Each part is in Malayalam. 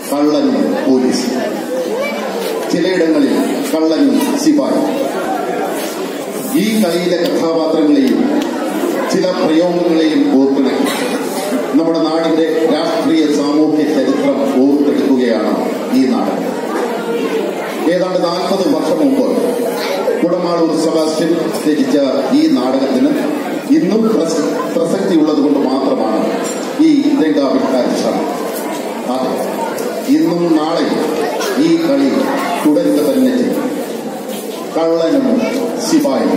കള്ളനും പോലീസ് ചിലയിടങ്ങളിൽ കള്ളനും സിപായി ഈ കളിയിലെ കഥാപാത്രങ്ങളെയും ചില പ്രയോഗങ്ങളെയും ഓർത്തിണക്കി നമ്മുടെ നാടിന്റെ രാഷ്ട്രീയ സാമൂഹ്യ ചരിത്രം ഓർത്തെടുക്കുകയാണ് ഈ നാടകം ഏതാണ്ട് നാൽപ്പത് വർഷം മുമ്പ് കുടമാളൂർ സെബാസ്റ്റ്യൻ രചിച്ച ഈ നാടകത്തിന് ഇന്നും പ്രസ- പ്രസക്തിയുള്ളത് കൊണ്ട് മാത്രമാണ് ഈ രംഗാവിഷ്കാര ശ്രമം അതെ ഇന്നും നാളെ ഈ കളി തുടരുക തന്നെ ചെയ്യും കള്ളനും സിപായും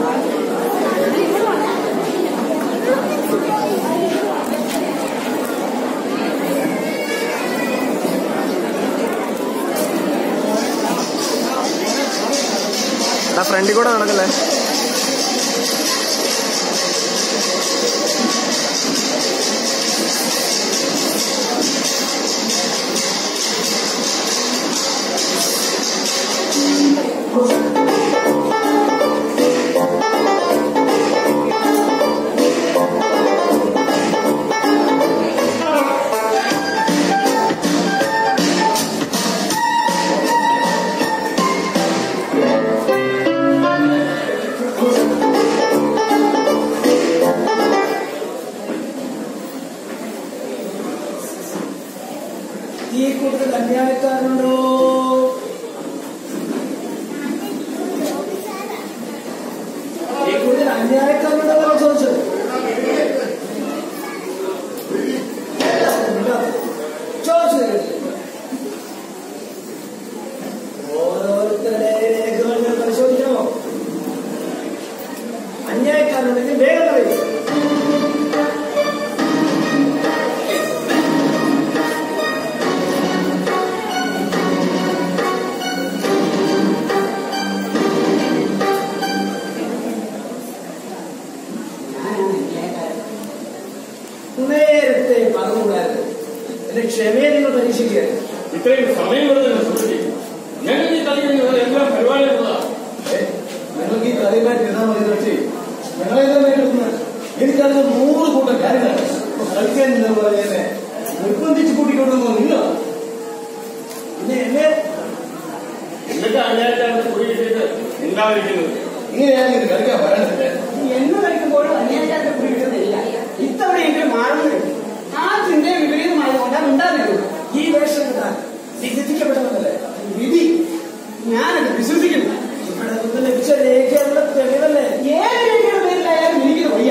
ആ ഫ്രണ്ടിൽ കൂടെ നടക്കല്ലേ ഈ കൂട്ടത്തിൽ അന്യായക്കാരുണ്ടോ ഈ കൂട്ടത്തിൽ അന്യായക്കാരുണ്ടോ ചോദിച്ചത് ചോദിച്ചത് ഓരോരുത്തരുടെ രേഖകൾ ഞാൻ പരിശോധിക്കണോ അന്യായക്കാരുണ്ടെങ്കിൽ വേഗം പറയും നേരത്തെ പറഞ്ഞുകൂടായിരുന്നു എന്റെ ക്ഷമയെ നിങ്ങൾ പരീക്ഷിക്കുകയായിരുന്നു ഇത്രയും സമയം കൊണ്ട് തന്നെ സൂക്ഷിക്കും ഞങ്ങൾ ഈ കളിക്കുന്നത് എല്ലാം പരിപാടിയുള്ളതാണ് ഏ, നിങ്ങൾക്ക് ഈ കളിമാറ്റി ഇരുന്നാൽ മതി പക്ഷേ ഞങ്ങളെ തന്നെ എടുക്കുന്നത് എനിക്കതിന് നൂറ് കൂട്ടം കാര്യങ്ങളാണ് ഇപ്പൊ കളിക്കാൻ എന്താ പറയുന്നത് നിർബന്ധിച്ച് കൂട്ടിക്കൊണ്ടുവന്നോ നിങ്ങൾ പിന്നെ എന്നെ എന്നിട്ട് അന്യായക്കാരന് കുടി കിട്ടിയിട്ട് ഉണ്ടായിരിക്കുന്നത് ഇങ്ങനെയാണ് ഇത് കളിക്കാൻ പറയണത് എന്ന് കളിക്കുമ്പോഴും അന്യായക്കാരുടെ പിടിക്കുന്നില്ല ഇത്തവണയെങ്കിലും മാറുന്നത് ആ ചിന്ത വിപരീതമായതുകൊണ്ടാണ് ഉണ്ടാകുന്നത് ഈ വേഷം കിട്ടാൻ വിധിക്കപ്പെട്ടതല്ലേ വിധി ഞാനത് വിശ്വസിക്കുന്നു ഇവിടെ നിന്ന് ലഭിച്ച രേഖകളുടെ തെളിവല്ലേ ഏത് രീതിയുടെ പേരിലായാലും എനിക്കിത് വയ്യ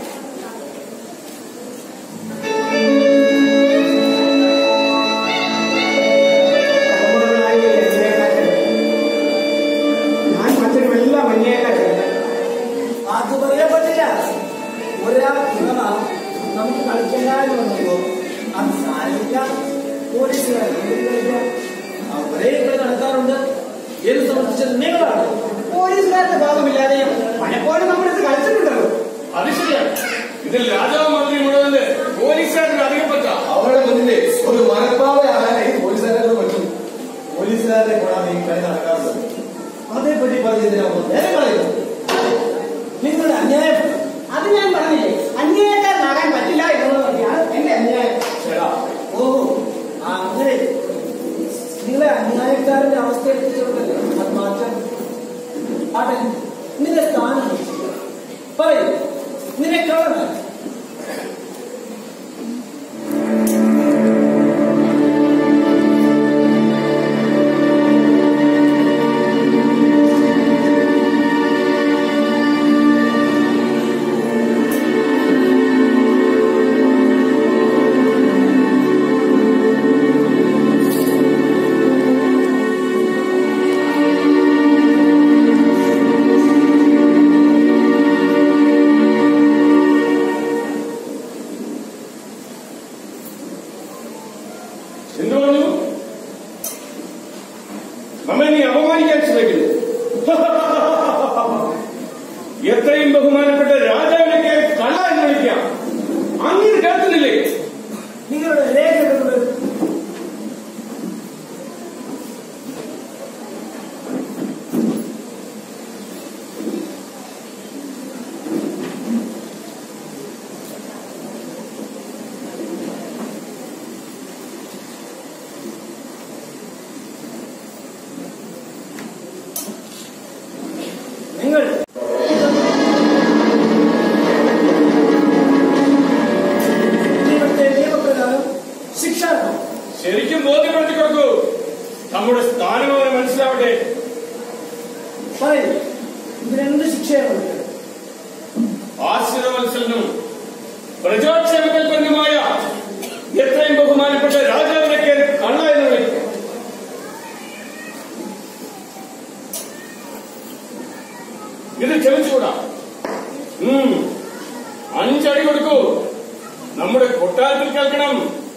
തലമുറകളായി അന്യായക്കാരുടെ ഞാൻ മറ്റൊരു എല്ലാം അന്യായക്കാരുടെ അത് പറയാൻ പറ്റില്ല ഒരാൾ ഇറങ്ങ നമുക്ക് കളിക്കാനും വന്നപ്പോ അത് സാരില്ല പോലീസുകാർ അവരെ ഇവിടെ നടത്താറുണ്ട് എന്ന് സംബന്ധിച്ചത് നിങ്ങളാണ് പോലീസുകാരുടെ ഭാഗമില്ലാതെയും പലപ്പോഴും നമ്മളിത് കളിച്ചിട്ടുണ്ടല്ലോ അത് ശരിയാണ് ഇതിൽ രാജാവ് മന്ത്രി മുഴുവൻ പോലീസുകാർക്ക് അധികപ്പെട്ട അവരുടെ മുന്നിൽ ഒരു മനപ്പാവയാകാൻ ഈ പോലീസുകാരെ പറ്റും പോലീസുകാരെ കൂടാതെ ഈ കളി നടക്കാറുണ്ട് അതേപ്പറ്റി പറഞ്ഞതിനാവും നേരെ കളയുന്നു നിങ്ങളുടെ അന്യായം അത് ഞാൻ പറഞ്ഞില്ലേ അന്യായക്കാരനാകാൻ പറ്റില്ല എന്നുള്ളത് തന്നെയാണ് എന്റെ അന്യായം ചേടാ ഓഹോ ആ അങ്ങനെ നിങ്ങളെ അന്യായക്കാരന്റെ അവസ്ഥ എത്തിച്ചോണ്ടല്ലേ അത് മാറ്റാൻ ആട്ടെ നിന്റെ സ്ഥാനം പറയൂ നിന്നെ കാണാൻ എന്തു പറഞ്ഞു നമ്മെ നീ അപമാനിക്കാൻ ശ്രമിക്കുന്നു എത്രയും ബഹുമാനപ്പെട്ട രാജാവിനെ കള്ള എന്ന് വിളിക്കാം അങ്ങനെ കേൾക്കുന്നില്ലേ നിങ്ങളുടെ രേഖകളുടെ ശരിക്കും ബോധ്യപ്പെടുത്തി കൊടുക്കൂ നമ്മുടെ സ്ഥാനം അവന് മനസ്സിലാവട്ടെ പറയൂ ഇതിനെന്ത് ശിക്ഷയാണ് കൊടുക്കുന്നത്? ആശ്രിത വത്സലനും പ്രജാക്ഷേമകൽപ്പനുമായ എത്രയും ബഹുമാനപ്പെട്ട രാജാവിനെ കയറി കള്ള എന്ന് വിളിക്കും ഇത് ക്ഷമിച്ചുകൂടാ ഉം. അഞ്ചടി കൊടുക്കൂ നമ്മുടെ കൊട്ടാരത്തിൽ കേൾക്കണം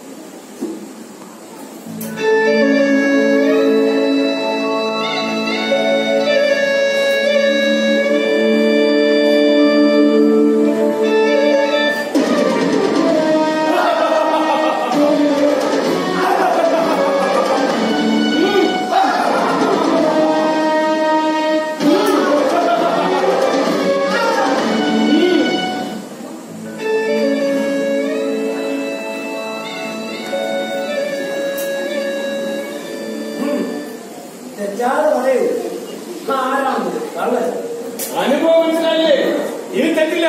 തെറ്റാതെ പറയൂ ആരാണ് കള്ളൻ അനുഭവം മനസ്സിലായില്ലേ ഇനി തെറ്റില്ല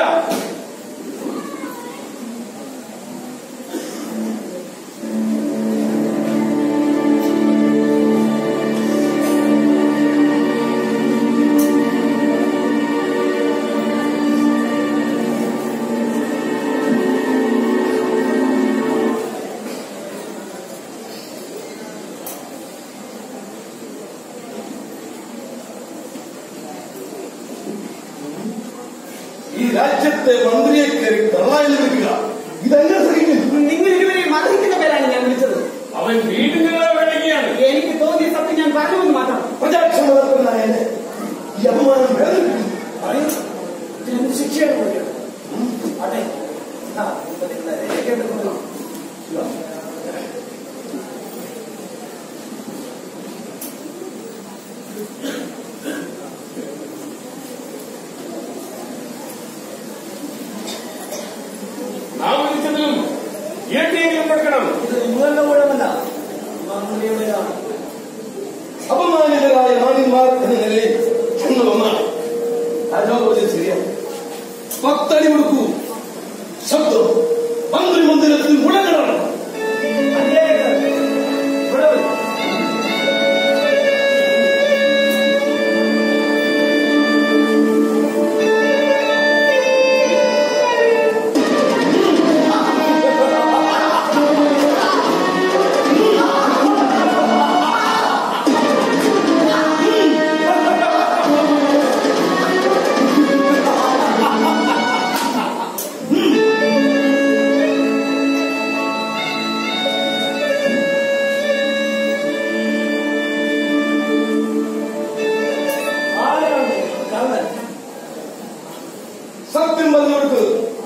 ഈ രാജ്യത്തെ മന്ത്രിയെ കയറി കള്ളായി വെക്കുക ഇതെങ്ങനെ സഹിക്കും നിങ്ങൾ ഇരുവരെയും മർദ്ദിക്കുന്ന പേരാണ് ഞാൻ വിളിച്ചത് അവൻ വീണ്ടും നിങ്ങളെ വേണമെങ്കിയാണ് എനിക്ക് തോന്നിയ സത്യം ഞാൻ പറഞ്ഞുവെന്ന് മാത്രം പ്രജാക്ഷമതനായ ഈ അപമാനം വേദനിപ്പിക്കും പറയൂ ഇതിനെന്ത് ശിക്ഷയാണ് കൊടുക്കുന്നത് അതെ ആ ഇപ്പൊ നിങ്ങളെ രേഖയെടുക്കുന്നു നാം വിളിച്ചതിലും ഇരട്ടിയെങ്കിലും കൊടുക്കണം ഇത് നിങ്ങളുടെ കൂടമല്ല മന്ത്രിയുടേതാണ് അപമാനിതരായ നാണിന്മാർ എന്ന നിലയിൽ ഞങ്ങൾ ഒന്നാണ് രാജാവ് ശരിയാണ് പത്തടി കൊടുക്കൂ ശബ്ദം മന്ത്രി മന്ദിരത്തിൽ മുഴങ്ങണം അന്യായക്കാർ ഇവിടെ വരൂ. ആരാണ് കള്ളൻ സത്യം പറഞ്ഞു കൊടുക്ക്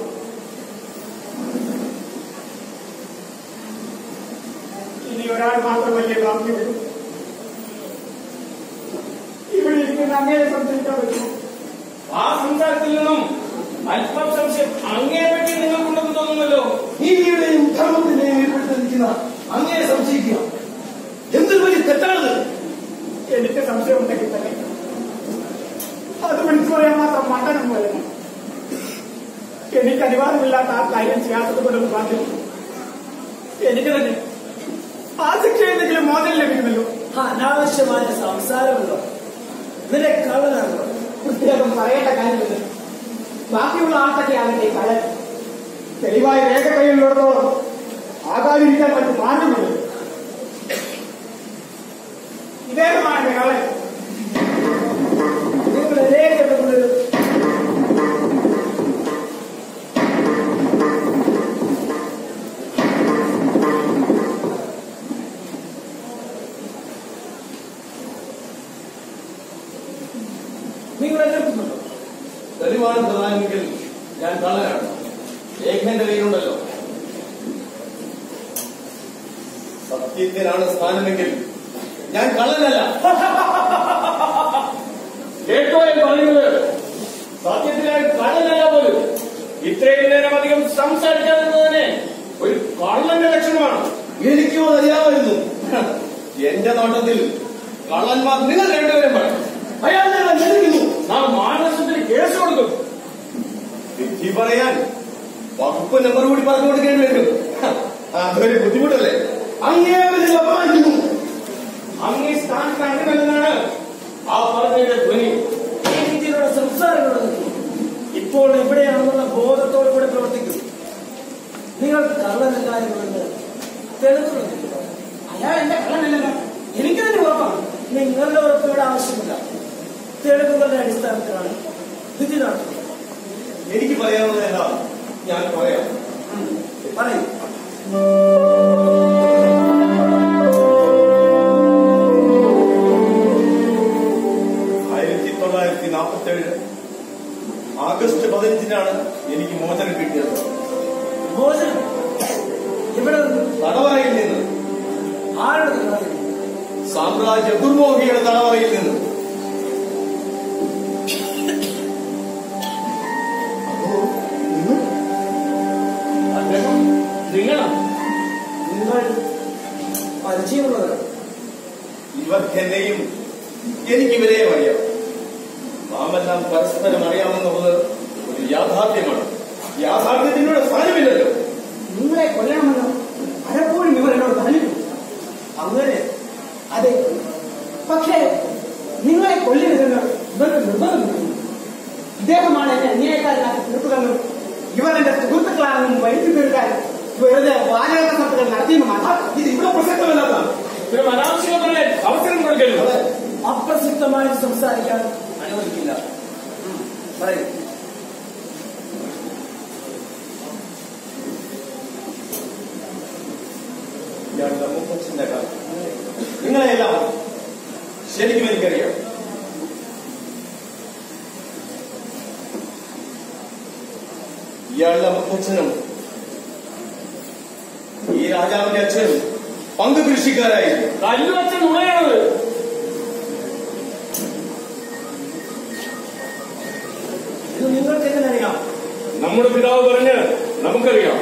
ഇനി ഒരാൾ മാത്രമല്ലേ ബാക്കിയുള്ളൂ ഇവിടെ ഇരിക്കുന്ന അങ്ങയെ സംസാരിക്കാൻ പറ്റുമോ ആ സംസാരത്തിൽ നിന്നും അല്പം സംശയം അങ്ങേ പറ്റി നിങ്ങൾക്കുണ്ടെന്ന് തോന്നുന്നല്ലോ നീതിയുടെയും ധർമ്മത്തിന്റെയും ഏർപ്പെടുത്തിയിരിക്കുന്ന അങ്ങേ സംശയിക്കുക എന്തൊരു വലിയ തെറ്റാണത് എനിക്ക് സംശയം ഉണ്ടെങ്കിൽ തന്നെ അത് വിളിച്ചു പറയാൻ മാത്രം മണ്ടനം വരുന്നു എനിക്ക് അനുവാദമില്ലാത്ത ആ കാര്യം ചെയ്യാത്തത് കൊണ്ടൊന്ന് പറഞ്ഞു എനിക്ക് തന്നെ ആ ശിക്ഷ എന്തെങ്കിലും മോചനം ലഭിക്കുമല്ലോ അനാവശ്യമായ സംസാരമല്ലോ നിന്റെ കള്ളനാണല്ലോ പ്രത്യേകം പറയേണ്ട കാര്യമില്ല ബാക്കിയുള്ള ആൾക്കൊക്കെ ആകട്ടെ കള്ളൻ തെളിവായ രേഖ കയ്യിലുള്ളിടത്തോളം ആകാതിരിക്കാൻ മറ്റു മാർഗമില്ല ഇദ്ദേഹമാണ് കള്ളൻ നിങ്ങൾ രേഖയെടുക്കുന്നത് നിങ്ങൾ എതിർക്കുന്നുണ്ടോ തെളിവാണ് പ്രധാനമെങ്കിൽ ഞാൻ കള്ളനാണ് രേഖ എന്റെ കയ്യിലുണ്ടല്ലോ സത്യത്തിനാണ് സ്ഥാനമെങ്കിൽ ഞാൻ കള്ളനല്ല കേട്ടോ എന്ന് പറയുന്നത് സത്യത്തിലായി കള്ളനല്ല പോലും ഇത്രയും നേരം അധികം സംസാരിക്കാതിരുന്നതിനെ ഒരു കള്ളന്റെ ലക്ഷണമാണ് എനിക്കും അതറിയാമായിരുന്നു എന്റെ നോട്ടത്തിൽ കള്ളന്മാർ നിങ്ങൾ രണ്ടുപേരും പറയും അയാൾ ഞങ്ങളെ ഞെരുക്കുന്നു നാം മാനസത്തിന് കേസ് കൊടുക്കും വിധി പറയാൻ വകുപ്പ് നമ്പർ കൂടി പറഞ്ഞു കൊടുക്കേണ്ടി വരും അതൊരു ബുദ്ധിമുട്ടല്ലേ അങ്ങേ അവരിൽ അപമാനിക്കുന്നു അങ്ങേ സ്ഥാനത്ത് അങ്ങനെന്നാണ് ആ പറഞ്ഞതിന്റെ ധ്വനി ഈ രീതിയിലുള്ള സംസാരങ്ങൾ ഇപ്പോൾ എവിടെയാണെന്നുള്ള ബോധത്തോടു കൂടെ പ്രവർത്തിക്കും നിങ്ങൾ കള്ളനല്ല എന്നുള്ളത് തെളിവുകൾ അയാൾ എന്റെ കള്ളനല്ലല്ലോ എനിക്ക് തന്നെ ഉറപ്പാണ് നിങ്ങളുടെ ഉറപ്പുകളുടെ ആവശ്യമില്ല തെളിവുകളുടെ അടിസ്ഥാനത്തിലാണ് വിധി നടത്തുന്നത് എനിക്ക് പറയാനുള്ളത് എന്താ ഞാൻ പറയാം പറയൂ ആയിരത്തി തൊള്ളായിരത്തി നാൽപ്പത്തി ഏഴ് ആഗസ്റ്റ് പതിനഞ്ചിനാണ് എനിക്ക് മോചനം കിട്ടിയത് മോചനം ഇവിടെ നിന്ന് തടവറയിൽ നിന്ന് ആരുടെ നിങ്ങളെ സാമ്രാജ്യ ദുർമോഹിയുടെ തടവറയിൽ നിന്ന് അദ്ദേഹം നിങ്ങളാണ് നിങ്ങൾ പരിചയമുള്ളവരാണ് ഇവർക്കെന്നെയും എനിക്ക് ഇവരെയും അറിയാം നാമെല്ലാം പരസ്പരം അറിയാമെന്നുള്ളത് ഒരു യാഥാർത്ഥ്യമാണ് യാഥാർത്ഥ്യത്തിനൂടെ സ്ഥാനമില്ലല്ലോ നിങ്ങളെ കൊല്ലണമെന്ന് പലപ്പോഴും ഇവർ എന്നോട് പറഞ്ഞിട്ടുണ്ട് അങ്ങനെ അതെ പക്ഷേ നിങ്ങളെ കൊല്ലരുതെന്ന് ഇവർക്ക് നിർബന്ധമില്ല ഇദ്ദേഹമാണ് എന്നെ അന്യായക്കാരനാക്കി തീർത്തതെന്നും ഇവർ എന്റെ സുഹൃത്തുക്കളാണെന്നും വരുത്തി തീർക്കാൻ വെറുതെ വാചക സത്തുകൾ നടത്തിയെന്ന് മാത്രം ഇത് ഇവിടെ പ്രസക്തമല്ലാതാണ് ഇത്തരം അനാവശ്യം പറയാൻ അവസരം കൊടുക്കരുത് അപ്രസക്തമായി സംസാരിക്കാൻ അനുവദിക്കില്ല ഉം, പറയൂ ഇയാളുടെ മുത്തച്ഛന്റെ കാലം നിങ്ങളെല്ലാം ശരിക്കും എനിക്കറിയാം ഇയാളുടെ മുത്തച്ഛനും ഈ രാജാവിന്റെ അച്ഛനും പങ്ക് കൃഷിക്കാരായിരുന്നു കല്ലുവച്ച നുണയാണത് ഇത് നിങ്ങൾക്ക് എങ്ങനെ അറിയാം നമ്മുടെ പിതാവ് പറഞ്ഞ് നമുക്കറിയാം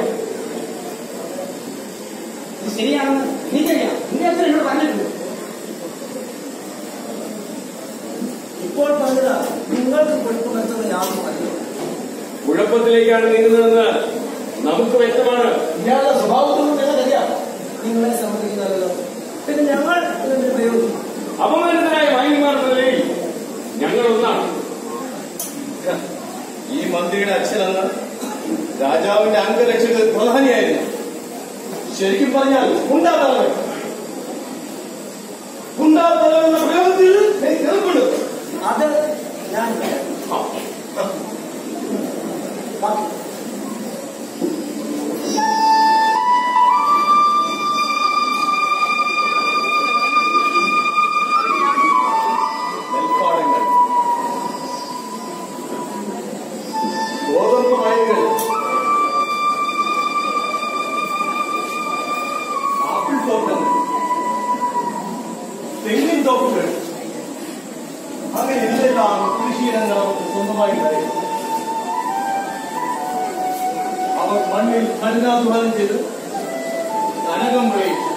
ഇത് ശരിയാണെന്ന് എനിക്കറിയാം നിന്റെ അച്ഛൻ എന്നോട് പറഞ്ഞിട്ടുണ്ട് ഇപ്പോൾ പറഞ്ഞത് നിങ്ങൾക്ക് കൊടുക്കുമെന്നത് യാതൊരു അറിയില്ല കുഴപ്പത്തിലേക്കാണ് നീങ്ങുന്നതെന്ന് നമുക്ക് വ്യക്തമാണ് ഇയാളുടെ സ്വഭാവത്തോടും ഞങ്ങൾക്കറിയാം നിങ്ങളെ സമ്മതിക്കുന്നതല്ലോ പിന്നെ ഞങ്ങൾ ഇതിന്റെ പ്രയോഗിക്കും അപമാനിതരായ വാങ്ങിമാർ എന്ന നിലയിൽ ഞങ്ങൾ ഒന്നാണ് ഈ മന്ത്രിയുടെ അച്ഛനെന്ന് രാജാവിന്റെ അംഗരക്ഷകളിൽ പ്രധാനിയായിരുന്നു ശരിക്കും പറഞ്ഞാൽ ഗുണ്ടാതലവൻ ഗുണ്ടാതലവൻ എന്ന പ്രയോഗത്തിൽ എനിക്ക് എതിർപ്പുണ്ട് അത് ഞാൻ പറയാം. ബാക്കി നെൽപ്പാടങ്ങൾ ഗോതമ്പ് വയലുകൾ ആപ്പിൾ തോട്ടങ്ങൾ തെങ്ങിൻ തോപ്പുകൾ അങ്ങനെ എന്തെല്ലാം കൃഷിയിടങ്ങൾ അവർക്ക് സ്വന്തമായിട്ടുണ്ടായിരുന്നു അവർ മണ്ണിൽ കഠിനാധ്വാനം ചെയ്ത് കനകം വിളയിച്ചു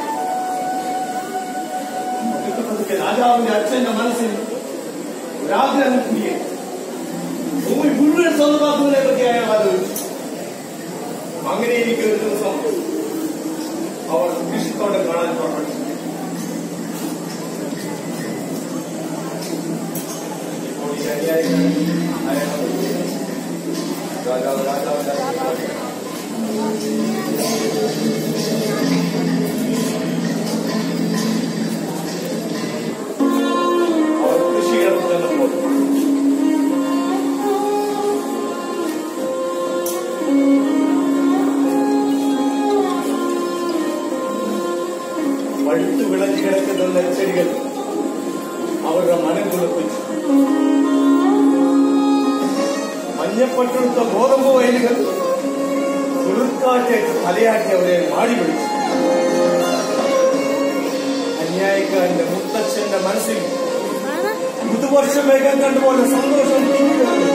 പതുക്കെ രാജാവിന്റെ അച്ഛന്റെ മനസ്സിൽ ഒരാഗ്രഹം കുടിയെ ഭൂമി മുഴുവൻ സ്വന്തമാക്കുന്നതിനെ പറ്റി അയാൾ ആലോചിച്ചു അങ്ങനെ എനിക്ക് ഒരു ദിവസം അവർ കൃഷിത്തോട്ടം കാണാൻ പുറപ്പെട്ടു ഇപ്പോൾ ഈ അനുയായികൾ അയാൾ രാജാവ് രാജാവിന്റെ അച്ഛനെ അവർ കൃഷിയിടത്ത് ചെന്നപ്പോൾ പഴുത്തു വിളഞ്ഞു കിടക്കുന്ന നെൽച്ചെടികൾ അവരുടെ മനം കുളിപ്പിച്ചു മഞ്ഞപ്പട്ടെടുത്ത ഗോതമ്പ് വയലുകൾ കുളിർക്കാറ്റേറ്റ് തലയാട്ടി അവരെ മാടി പിടിച്ചു അന്യായക്കാരന്റെ മുത്തച്ഛന്റെ മനസ്സിൽ പുതുവർഷം വേഗം കണ്ടുപോലെ സന്തോഷം തിങ്ങി നിറഞ്ഞു.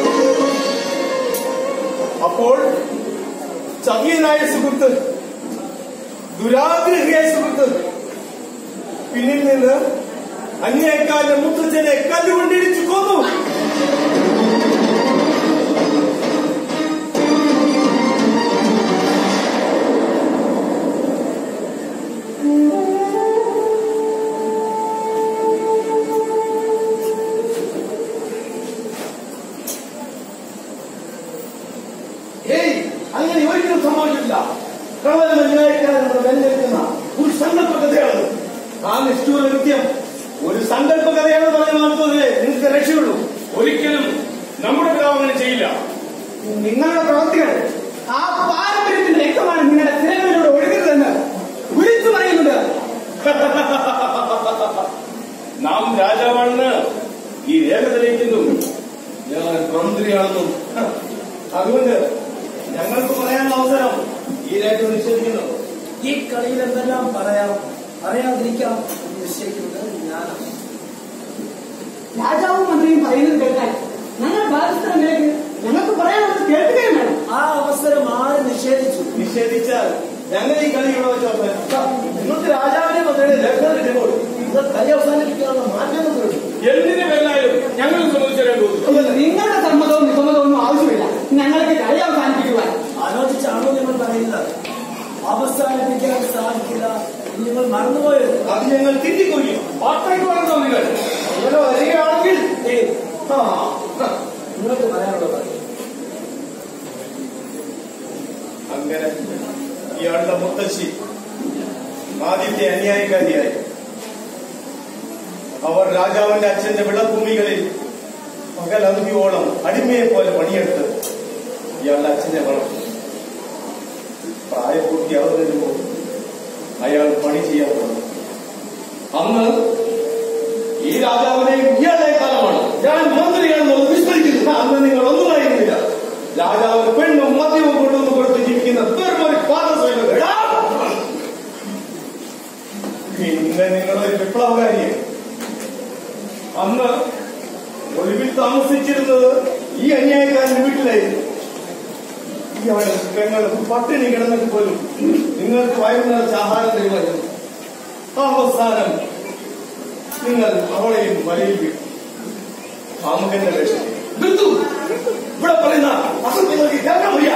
അപ്പോൾ ചതിയനായ സുഹൃത്ത് ദുരാഗ്രഹിയായ സുഹൃത്ത് പിന്നിൽ നിന്ന് അന്യായക്കാരന്റെ മുത്തച്ഛനെ കല്ലുകൊണ്ടിടിച്ചു കൊന്നു ആ നിഷ്ഠൂര കൃത്യം ഒരു സങ്കല്പ കഥയാണ് പറഞ്ഞ മാത്രമേ നിങ്ങൾക്ക് രക്ഷയുള്ളൂ ഒരിക്കലും നമ്മുടെ പിതാവ് അങ്ങനെ ചെയ്യില്ല നിങ്ങളുടെ പ്രവർത്തികൾ ആ പാരമ്പര്യത്തിന്റെ രക്തമാണ് നിങ്ങളുടെ സിരകളിലൂടെ ഒഴുകുന്നതെന്ന് വിളിച്ചു പറയുന്നുണ്ട് നാം രാജാവാണെന്ന് ഈ രേഖ തെളിയിക്കുന്നു ഞാൻ മന്ത്രിയാണെന്നും ഹ, അതുകൊണ്ട് ഞങ്ങൾക്ക് പറയാനുള്ള അവസരം ഈ രേഖ നിഷേധിക്കുന്നു ഈ കളിയിൽ എന്തെല്ലാം പറയാം പറയാതിരിക്കാം എന്ന് നിശ്ചയിക്കുന്നത് ഞാനാണ് രാജാവും മന്ത്രിയും പറയുന്നത് കേൾക്കാൻ ഞങ്ങൾ ബാധ്യസ്ഥ നിലയ്ക്ക് ഞങ്ങൾക്ക് പറയാനുള്ളത് കേൾക്കുകയും വേണം ആ അവസരം ആര് നിഷേധിച്ചു നിഷേധിച്ചാൽ ഞങ്ങൾ ഈ കളി ഇവിടെ വെച്ച് അവസാനിപ്പിക്കാം. നിങ്ങൾക്ക് രാജാവിനെ മന്ത്രിയുടെ രേഖ കിട്ടുമ്പോൾ ഇത് കളി അവസാനിപ്പിക്കാനുള്ള മാറ്റങ്ങൾ എന്തിനു പേരിലായാലും ഞങ്ങൾ സമ്മതിച്ചു തരാൻ പോകുന്നു നിങ്ങളുടെ സമ്മതവും വിസമ്മതവും ഒന്നും ആവശ്യമില്ല ഞങ്ങൾക്ക് കളി അവസാനിപ്പിക്കുവാൻ ആലോചിച്ചാണോ നിങ്ങൾ പറയുന്നത് അവസാനിപ്പിക്കാൻ സാധിക്കില്ല എന്ന് നിങ്ങൾ മറന്നുപോയത് അത് ഞങ്ങൾ തിരികൊള്ളും പാത്രയ്ക്ക് പറഞ്ഞോ നിങ്ങൾ അങ്ങനെ വരികയാണെങ്കിൽ ഏയ്, ആ, ഹ, നിങ്ങൾക്ക് പറയാനുള്ളത് പറയൂ. അങ്ങനെ ഇയാളുടെ മുത്തശ്ശി ആദ്യത്തെ അന്യായക്കാരിയായി അവർ രാജാവിന്റെ അച്ഛന്റെ വിളഭൂമികളിൽ പകലന്തിയോളം അടിമയെ പോലെ പണിയെടുത്ത് ഇയാളുടെ അച്ഛനെ വളർത്തി പ്രായപൂർത്തിയാവുന്ന വരുമ്പോൾ അയാൾ പണി ചെയ്യാൻ തുടങ്ങി അന്ന് ഈ രാജാവിനെ ഇയാളുടെ കാലമാണ് ഞാൻ മന്ത്രിയാണെന്ന് വിസ്മരിക്കുന്നു അന്ന് നിങ്ങൾ ഒന്നുമായിരുന്നില്ല രാജാവ് പെണ്ണും മദ്യവും കൊണ്ടുവന്ന് കൊടുത്ത് ജീവിക്കുന്ന വെറും ഒരു പാദസേവകൻ. എടാ! പിന്നെ നിങ്ങളൊരു വിപ്ലവകാരിയാണ് അന്ന് ഒളിവിൽ താമസിച്ചിരുന്നത് ഈ അന്യായക്കാരന്റെ വീട്ടിലായിരുന്നു ഇയാള് പെങ്ങൾ പട്ടിണി കിടന്നിട്ട് പോലും നിങ്ങൾക്ക് വയറു നിറച്ച് ആഹാരം തരുമായിരുന്നു അവസാനം നിങ്ങൾ അവളെയും വലയിൽ വിട്ടു കാമുകന്റെ വേഷം നിർത്തു ഇവിടെ പറയുന്ന അസത്യങ്ങൾക്ക് കേൾക്കാൻ വയ്യ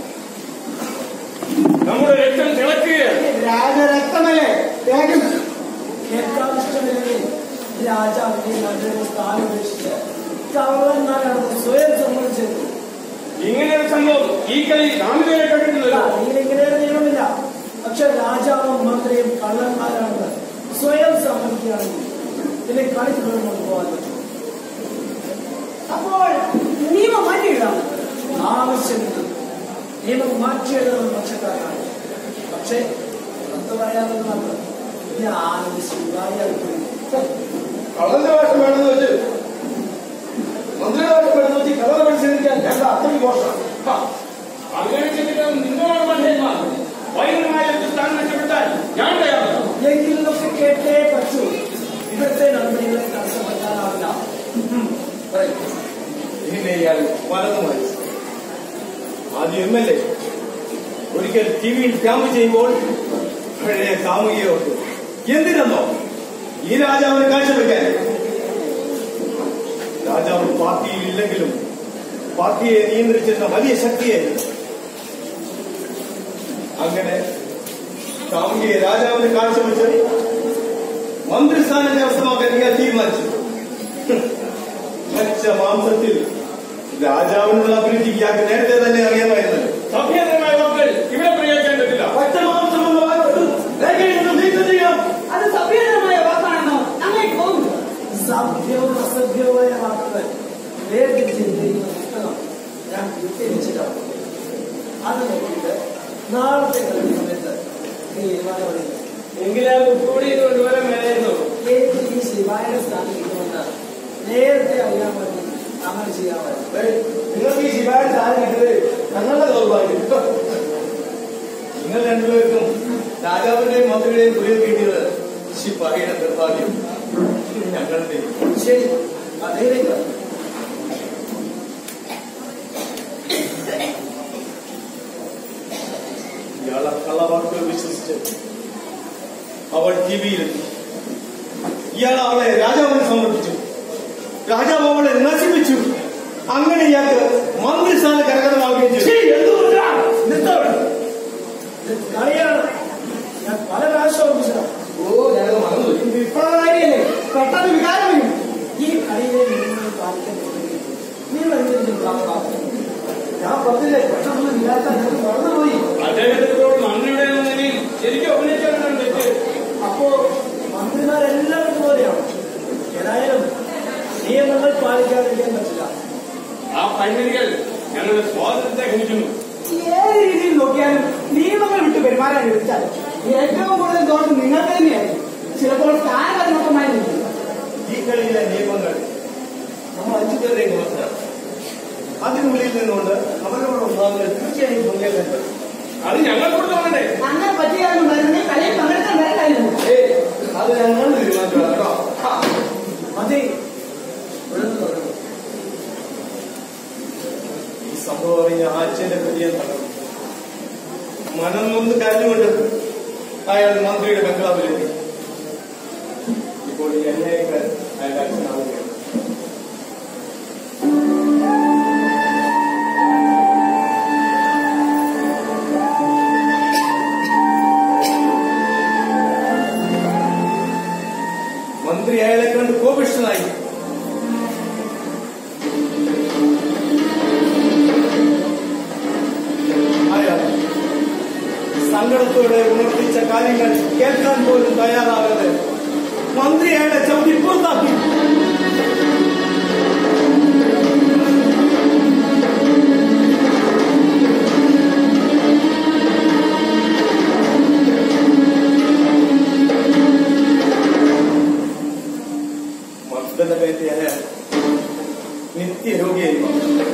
നമ്മുടെ രക്തം തിളക്കുകയാണ് രാജരക്തമല്ലേ വേഗം കേൾക്കാൻ ഇഷ്ടമില്ലെങ്കിൽ രാജാവിന്റെ നല്ലൊരു സ്ഥാനം ഉപേക്ഷിച്ച് കള്ളന്മാരാണെന്ന് സ്വയം സമ്മതിച്ചത് ഇങ്ങനെ ഒരു സംഭവം ഈ കളി നാം ഇതുവരെ കണ്ടിട്ടില്ലല്ലോ കളിയിൽ ഇങ്ങനെ ഒരു നിയമമില്ല പക്ഷെ രാജാവും മന്ത്രിയും കള്ളന്മാരാണെന്ന് സ്വയം സമ്മതിക്കുകയാണെങ്കിൽ പിന്നെ കളി തുടർന്ന് കൊണ്ടുപോകാൻ പറ്റും അപ്പോൾ നിയമം മാറ്റിയിടാം ആവശ്യമില്ല നിയമം മാറ്റിയിടുന്നത് പക്ഷക്കാരാണ് പക്ഷേ പുറത്ത് പറയാമെന്ന് മാത്രം ഞാനൊരു ശിവായി പോയി കള്ളന്റെ വേഷം വേണമെന്ന് വെച്ച് മന്ത്രിയുടെ വേഷം വേണമെന്ന് വെച്ച് കളർ മത്സരിക്കാൻ ഞങ്ങൾ അത്രയും മോശം അങ്ങനെ ചെയ്തിട്ട് നിങ്ങളോട് മണ്ടന്മാർ വൈകുന്നേരമായ സ്ഥാനം നഷ്ടപ്പെട്ടാൽ ഞാൻ തയ്യാറാണ് എങ്കിലൊക്കെ കേട്ടേ പറ്റൂ ഇവിടുത്തെ നടപടികളെ തടസ്സപ്പെടുത്താനാവില്ല ഉം, പറയൂ പിന്നെ ഇയാൾ വലതു വായിച്ചു ആദ്യം എം എൽ എ ഒരിക്കൽ ടി വിയിൽ ക്യാമ്പ് ചെയ്യുമ്പോൾ പഴയ കാമുകിയെ ഓർത്തു എന്തിനെന്നോ ഈ രാജാവിന് കാഴ്ചവെക്കാൻ രാജാവ് പാർട്ടിയിൽ ഇല്ലെങ്കിലും പാർട്ടിയെ നിയന്ത്രിച്ചിരുന്ന വലിയ ശക്തിയായിരുന്നു അങ്ങനെ കാമുകിയെ രാജാവിന് കാഴ്ചവെച്ച് മന്ത്രിസ്ഥാനം കരസ്ഥമാക്കാൻ ഇയാൾ തീരുമാനിച്ചു പച്ച മാംസത്തിൽ രാജാവിനുള്ള അഭിരുചി ഇയാൾക്ക് നേരത്തെ തന്നെ അറിയാമായിരുന്നല്ലോ സഭ്യതരമായ വാക്കുകൾ ഇവിടെ പ്രയോഗിക്കാൻ പറ്റില്ല പച്ചമാംസം എന്ന വാക്ക് രേഖയിൽ നിന്ന് നീക്കം ചെയ്യാം അത് സഭ്യതരമായ വാക്കാണെന്നോ ഞങ്ങൾക്ക് തോന്നുന്നു സഭ്യവും അസഭ്യവുമായ വാക്കുകൾ വേർതിരിച്ചിരിക്കുന്ന പുസ്തകം ഞാൻ വിട്ടരിച്ചിട്ടാണ് അത് നോക്കിയിട്ട് നാളത്തെ കളി സമയത്ത് തീരുമാനമെടുക്കും എങ്കിലും കൂടി കൊണ്ടുവരാൻ മേലായിരുന്നു എനിക്ക് ഈ ശിവായുടെ സ്ഥാനം കിട്ടുമെന്ന് നേരത്തെ അറിയാൻ പറ്റി അങ്ങനെ ചെയ്യാമായിരുന്നു ഏയ്, നിങ്ങൾക്ക് ഈ ശിവായ സാധനം കിട്ടത് ഞങ്ങളുടെ ദൗർഭാഗ്യം നിങ്ങൾ രണ്ടുപേർക്കും രാജാവിന്റെയും മന്ത്രിയുടെയും കുറിയിൽ കിട്ടിയത് ശിവായിയുടെ നിർഭാഗ്യം ഞങ്ങളുടെ ശരി അതേലേക്ക് വരാം. ഇയാളെ കള്ളവാക്കുകൾ വിശ്വസിച്ച് അവൾ ടി വിയിലെത്തി ഇയാൾ അവളെ രാജാവിന് സമർപ്പിച്ചു രാജാവ് അവളെ നശിപ്പിച്ചു അങ്ങനെ ഇയാൾക്ക് മന്ത്രിസ്ഥാന കരകരമാവുകയും ചെയ്തു നിർത്തവിടെ. ഇത് കളിയാണ് ഞാൻ പല പ്രാവശ്യം ഓർമ്മിച്ചതാണ് ഓ ഞാനത് മറന്നുപോയി വിപ്ലവകാരിയല്ലേ പെട്ടെന്ന് വികാരം വരും ഈ കളിയിലെ നിയമങ്ങൾ പാലിക്കാൻ തുടങ്ങി നിങ്ങൾ എന്തെങ്കിലും പ്രാപ്തമാക്കും ഞാൻ പറഞ്ഞില്ലേ പെട്ടെന്ന് വികാരത്താൽ ഞങ്ങൾക്ക് മറന്നുപോയി അദ്ദേഹത്തിനോട് നന്ദിയുടെ എന്ന നിലയിൽ ശരിക്കും അഭിനയിച്ചാണ് തെറ്റ് അപ്പോ മന്ത്രിമാരെ അഴിമതികൾ ഞങ്ങളുടെ സ്വാതന്ത്ര്യത്തെ ഹനിക്കുന്നു ഏത് രീതിയിൽ നോക്കിയാലും നിയമങ്ങൾ വിട്ട് പെരുമാറാൻ ലഭിച്ചാൽ ഏറ്റവും കൂടുതൽ ദോഷം നിങ്ങൾക്ക് തന്നെയായിരിക്കും ചിലപ്പോൾ സ്ഥാനപരിമത്തമായി നിൽക്കും ഈ കളിയിലെ നിയമങ്ങൾ നമ്മൾ അഞ്ചു പേരുടെയും മനസ്സിലാക്കും അതിനുള്ളിൽ നിന്നുകൊണ്ട് അവരവരുടെ വിഭാഗങ്ങൾ തീർച്ചയായും പങ്കേൽക്കേണ്ടത് അത് ഞങ്ങൾ കൊടുത്തോളണ്ടേ അങ്ങനെ പറ്റിയാലും കളിയിൽ പങ്കെടുക്കാൻ വരണ്ടായിരുന്നു ഏയ്, അത് ഞങ്ങൾ തീരുമാനിച്ചു കേട്ടോ ഹാ. മതി വിഴുന്നു തുടങ്ങും ഈ സംഭവം അറിഞ്ഞ ആച്ചന്റെ ഹൃദയം തകർന്നു മനം നൊന്ന് കരഞ്ഞുകൊണ്ട് അയാൾ മന്ത്രിയുടെ ബംഗ്ലാവിലെത്തി ഇപ്പോൾ ഈ അന്യായക്കാരൻ അയാളുടെ അച്ഛനാവുകയാണ് മന്ത്രി അയാളെ കണ്ട് കോപിഷ്ഠനായി അയാൾ സങ്കടത്തോടെ ഉണർത്തിച്ച കാര്യങ്ങൾ കേൾക്കാൻ പോലും തയ്യാറാകാതെ മന്ത്രി അയാളെ ചവിട്ടി പുറത്താക്കി മർദ്ദന കയറ്റിയ അയാൾ നിത്യരോഗിയായി മാറി.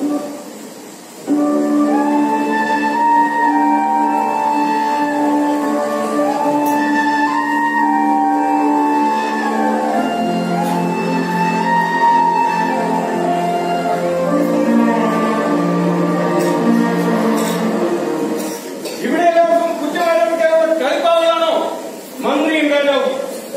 ഇവിടെ എല്ലാവർക്കും കുറ്റം ആരോപിക്കാനുള്ള കളിപ്പാവുകളാണോ മന്ത്രിയും രാജാവും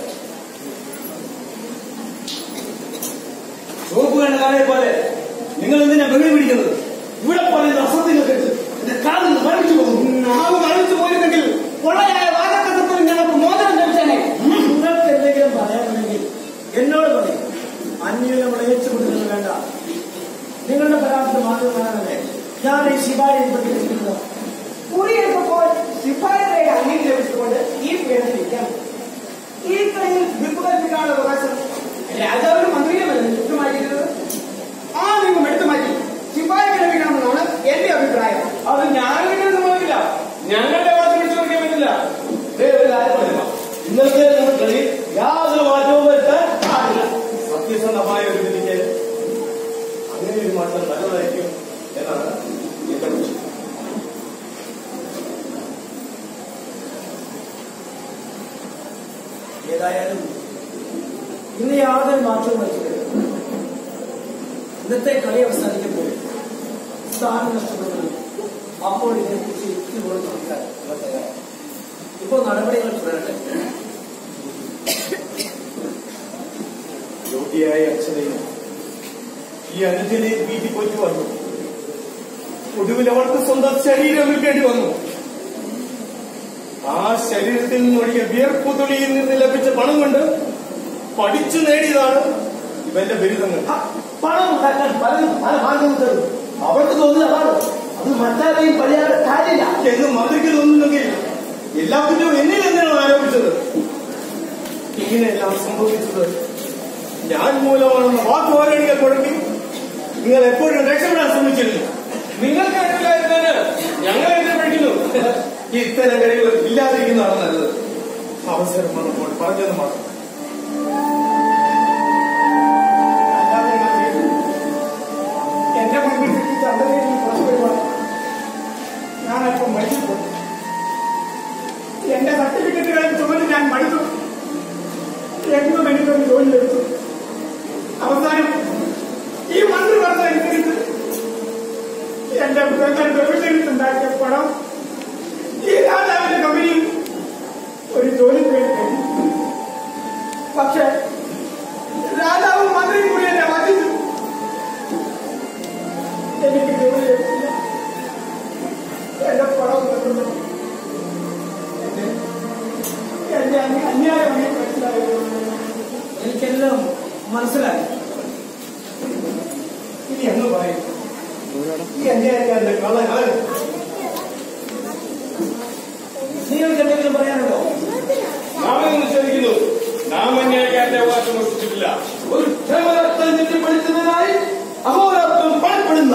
ചുവപ്പ് കണ്ട കാളയെ പോലെ നിങ്ങൾ എന്തിനാ ബഹളി പിടിക്കുന്നത് ഇവിടെ പോലെ അസത്യങ്ങൾ കേട്ട് എന്റെ കാതിൽ മരവിച്ചു പോകും നാവ് മരവിച്ചു പോയിരുന്നെങ്കിൽ പൊള്ളയായ വാദക്കത്തിൽ ഞങ്ങൾക്ക് മോചനം ലഭിച്ചേനെ നിങ്ങൾക്ക് എന്തെങ്കിലും പറയാനുണ്ടെങ്കിൽ എന്നോട് പറയും അന്യം നമ്മൾ ഏറ്റുകൊടുക്കുന്നത് വേണ്ട നിങ്ങളുടെ പരാമർശം മാത്രം പറയാനല്ലേ ഞാൻ ഈ ശിവായെ പഠിപ്പിച്ചിരിക്കുന്നത് കുടിയെടുത്തപ്പോൾ ശിഫായയുടെ അംഗീകാരം ലഭിച്ചുകൊണ്ട് ഈ പീഡനത്തിരിക്കാം ഈ കളിയിൽ വിപ്പ് കൽപ്പിക്കാനുള്ള അവകാശം രാജാവിന് മന്ത്രിയുമല്ല ലഭ്യമായിരിക്കുന്നത് ആ നിയമം എടുത്തു മാറ്റി ശിഫായക്ക് ലഭിക്കണമെന്നാണ് എന്റെ അഭിപ്രായം അത് ഞാനങ്ങനെ സമ്മതിക്കില്ല ഞങ്ങളുടെ വാശി പിടിച്ചു കൊടുക്കാൻ പറ്റില്ല ദേ ഒരു കാര്യം പറയാം ഇന്നത്തെ നമ്മുടെ കളിയിൽ യാതൊരു മാറ്റവും വരുത്താൻ പാടില്ല സത്യസന്ധമായ ഒരു വിധിക്ക് അങ്ങനെ ഒരു മാറ്റം നല്ലതായിരിക്കും എന്നാണ് എന്റെ പക്ഷം ഏതായാലും ഇന്ന് യാതൊരു മാറ്റവും വരുത്തില്ല ഇന്നത്തെ കളി അവസാനിക്കുമ്പോൾ സ്ഥാനം നഷ്ടപ്പെടുന്നത് അപ്പോൾ ഇതിനെക്കുറിച്ച് യുക്തിപൂർവ്വം നോക്കാൻ ഇവർ തയ്യാറാണ് ഇപ്പോൾ നടപടികൾ തുടരട്ടെ യോഗ്യയായ അച്ഛനെയും ഈ അനുജനെ വീട്ടിൽ പോയിട്ട് വന്നു ഒടുവിൽ അവൾക്ക് സ്വന്തം ശരീരം വിൽക്കേണ്ടി വന്നു ആ ശരീരത്തിൽ നിന്നൊഴിയ വിയർപ്പ് തുണിയിൽ നിന്ന് ലഭിച്ച പണം കൊണ്ട് പഠിച്ചു നേടിയതാണ് ഇവന്റെ ബിരുദങ്ങൾ ആ, പണം ഉണ്ടാക്കാൻ പലരും പല മാർഗങ്ങളും അവർക്ക് തോന്നുന്നത് അതാണ് അത് മറ്റാരെയും പഴിയാതെ കാര്യമില്ല എന്ന് മന്ത്രിക്ക് തോന്നുന്നെങ്കിൽ എല്ലാ കുറ്റവും എന്നിൽ എന്തിനാണ് ആരോപിച്ചത് ഇങ്ങനെയെല്ലാം സംഭവിച്ചത് ഞാൻ മൂലമാണെന്ന വാക്കുവാരണികൾ മുഴക്കി നിങ്ങൾ എപ്പോഴും രക്ഷപ്പെടാൻ ശ്രമിച്ചിരുന്നു നിങ്ങൾക്ക് അറിയില്ലായിരുന്നതിന് ഞങ്ങൾ എന്നെ പഠിക്കുന്നു ഇത്തരം കഴിവുകൾ ഇല്ലാതിരിക്കുന്നതാണ് നല്ലത് അവസരം വന്നപ്പോൾ പറഞ്ഞത് മാത്രം അല്ലാതെ ഞാൻ ചെയ്തു. എന്റെ മുൻപിൽ കിട്ടി ചന്തയിൽ കുറച്ച് വരുവാൻ ഞാനപ്പം മരിച്ചുപോയി എന്റെ സർട്ടിഫിക്കറ്റുകളും ചുമന്ന് ഞാൻ മടുത്തു എങ്ങും എനിക്കൊരു ജോലി ലഭിച്ചു അവസാനം ഈ മന്ത്രി പറഞ്ഞതനുസരിച്ച് എന്റെ മൃഗങ്ങൾ ഗർഭിണിട്ടുണ്ടാക്കിയ പണം ഈ രാജാവിന്റെ കമ്പനിയിൽ ഒരു ജോലിക്ക് വേണ്ടി കഴിഞ്ഞു പക്ഷേ രാജാവും മന്ത്രിയും കൂടി എന്നെ വഞ്ചിച്ചു എനിക്ക് ജോലി ലഭിച്ചില്ല എന്റെ പണം തന്നു എന്നെ എന്റെ അന്യ- അന്യായമായി മനസ്സിലായത് എനിക്കെല്ലാം മനസ്സിലായി ഇനി എന്ന് പറയും ഈ അന്യായക്കാരന്റെ കള്ളൻ ആര് നിങ്ങൾക്ക് എന്തെങ്കിലും പറയാനുണ്ടോ നാം നിഷേധിക്കുന്നു നാം അന്യായക്കാരുടെ അവകാശം മോഷിച്ചിട്ടില്ല ഒരു ക്ഷേമരത്നം ചുറ്റി പഠിച്ചതിനായി അഹോരാത്രം പണപ്പെടുന്നു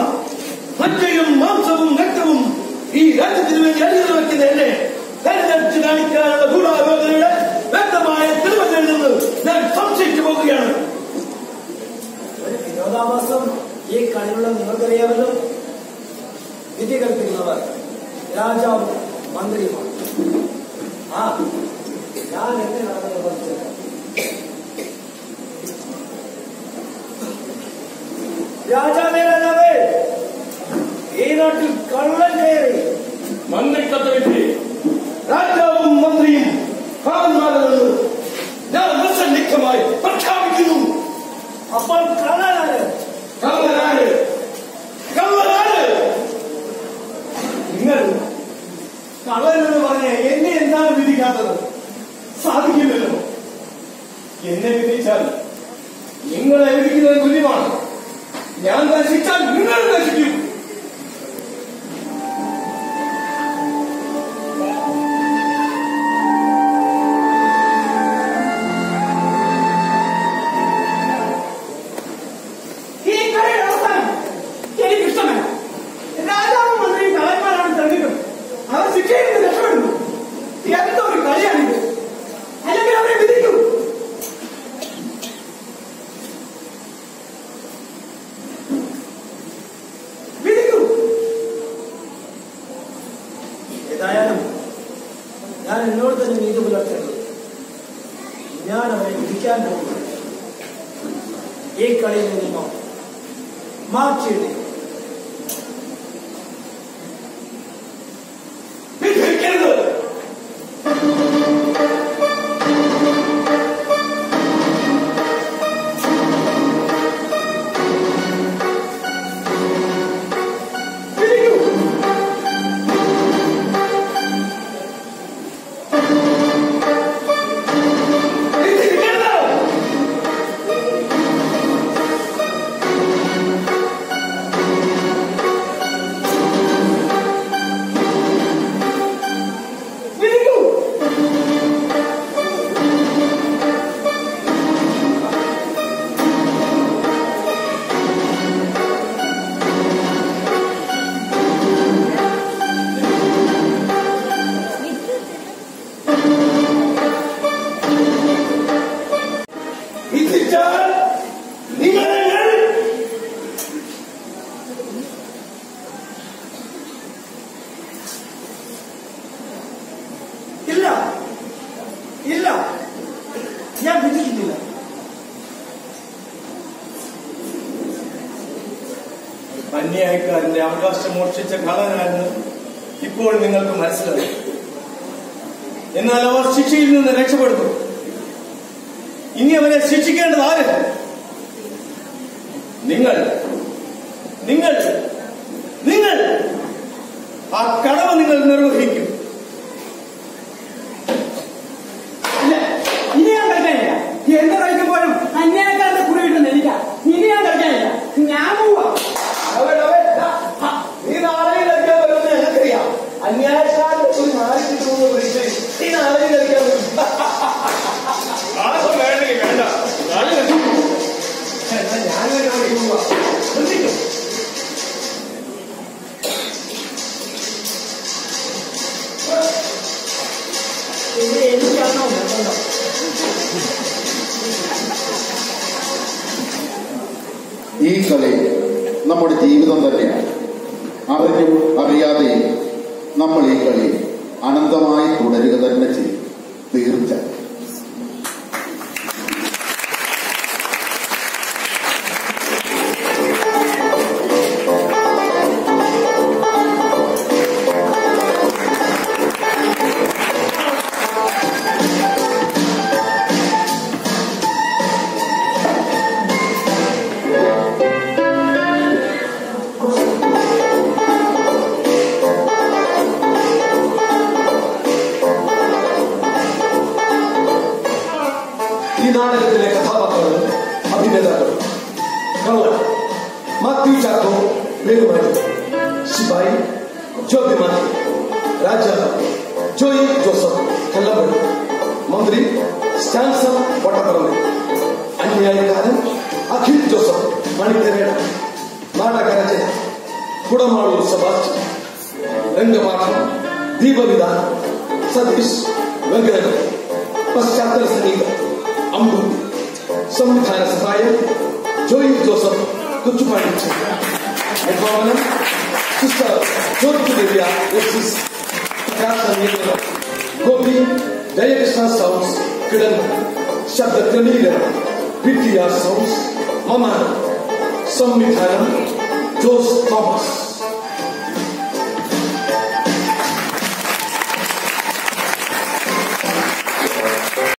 അറിയാമല്ലോ വിധി കൽപ്പിക്കുന്നവർ രാജാവും മന്ത്രിയുമാണ് ആ ഞാൻ എന്നെ നടന്നത് പഠിച്ചത് രാജാവേ രാജാവേ ഈ നാട്ടിൽ കള്ളൻ കയറി മന്ത്രിക്കത്തവിധി രാജാവും മന്ത്രിയും കാവന്മാരെന്ന് ഞാൻ നിസ്സന്നിഗ്ധമായി പ്രഖ്യാപിക്കുന്നു അപ്പോൾ കള്ളനാണ് കള്ളനാണ് കള്ളനാണ് നിങ്ങൾ കള്ളനെന്ന് പറഞ്ഞ എന്നെ എന്താണ് വിധിക്കാത്തത് സാധിക്കില്ലല്ലോ എന്നെ വിധിച്ചാൽ നിങ്ങളെ വിധിക്കുന്നത് തുല്യമാണ് ഞാൻ നശിച്ചാൽ നിങ്ങൾ നശിക്കും ഈ കളിയുടെ അവസാനം എനിക്കിഷ്ടമല്ല രാജാവും മന്ത്രിയും കള്ളന്മാരാണ് തെളിഞ്ഞിട്ടും അവർ ശിക്ഷയിൽ നിന്ന് രക്ഷപ്പെടുന്നു എന്തൊരു കളിയാണിത് അല്ലെങ്കിൽ അവരെ വിധിക്കൂ വിധിക്കൂ ഏതായാലും ഞാൻ എന്നോട് തന്നെ നീതി പുലർത്തേണ്ടത് ഞാൻ അവരെ വിധിക്കാൻ പോകുന്നു ഈ കളിയിൽ നിന്നും മാറ്റിയിട്ടേ വിധിക്കരുത് വിധിക്കരുത് വിധിക്കൂ വിധിച്ചാൽ നിങ്ങളെ ഞാൻ ഇല്ല ഇല്ല ഞാൻ വിധിക്കുന്നില്ല അന്യായക്കാരന്റെ അവകാശം മോഷിച്ച കള്ളനാണെന്ന് ഇപ്പോൾ നിങ്ങൾക്ക് മനസ്സിലായി എന്നാൽ അവർ ശിക്ഷയിൽ നിന്ന് രക്ഷപ്പെടുന്നു ഇനി അവരെ ശിക്ഷിക്കേണ്ടത് ആര് നിങ്ങൾ നിങ്ങൾ നിങ്ങൾ ആ കടമ നിങ്ങൾ നിർവഹിക്കും ഇല്ല ഇനി ഞാൻ കളിക്കാനില്ല എന്ത് കളിക്കുമ്പോഴും അന്യായക്കാരുടെ കുറി കിട്ടുന്ന എനിക്കാ ഇനി ഞാൻ കളിക്കാനില്ല ഞാൻ പോവാ അവൻ അവൻ ദാ, ഹ, നീ നാളെ കളിക്കാൻ വരുമെന്ന് എനിക്കറിയാം അന്യായക്കാരൻ ഒരു നാല് കിട്ടുമെന്ന് വിളിച്ച് നീ നാളെ കളിക്കാൻ വരും ആർക്കും വേണ്ടെങ്കിൽ വേണ്ട നാളെ എന്നാ ഞാൻ തന്നെ പോവാ ശ്രദ്ധിക്കും ഇത് എനിക്കാണോ നിർബന്ധം ഈ കളി നമ്മുടെ ജീവിതം തന്നെയാണ് അറിഞ്ഞും അറിയാതെയും നമ്മൾ ഈ കളി അനന്തമായി തുടരുക തന്നെ ചെയ്യും തീർച്ച ഈ നാടകത്തിലെ കഥാപാത്രങ്ങളും അഭിനേതാക്കളും കള്ളൻ മാത്യു ചാക്കോ വേണുമാരി ശിപായി ജോബി മാത്യു രാജാവ് ജോയി ജോസഫ് കല്ലമ്പള്ളി മന്ത്രി സ്റ്റാൻസൺ വട്ടപ്പറമ്പ് അന്യായക്കാരൻ അഖിൽ ജോസഫ് മണിക്കരേട നാടകരചന കുടമാളൂർ സെബാസ്റ്റ്യൻ രംഗപാഠം ദീപവിധാനം സതീഷ് വെങ്കടൻ പശ്ചാത്തല സംഗീതം അമ്പൂത്തി സംവിധാന സഹായം ജോയി ജോസഫ് കൊച്ചുപാടി നിർവഹണം സിസ്റ്റർ ജ്യോതി ദിവ്യ എക്സിസ് സംഗീതം ഗോപി ജയകൃഷ്ണ സൗണ്ട്സ് കിടന്നു ശബ്ദ ക്രമീകരണം പിറ്റിയ സൗണ്ട്സ് മമാനം സംവിധാനം ജോസ് തോമസ്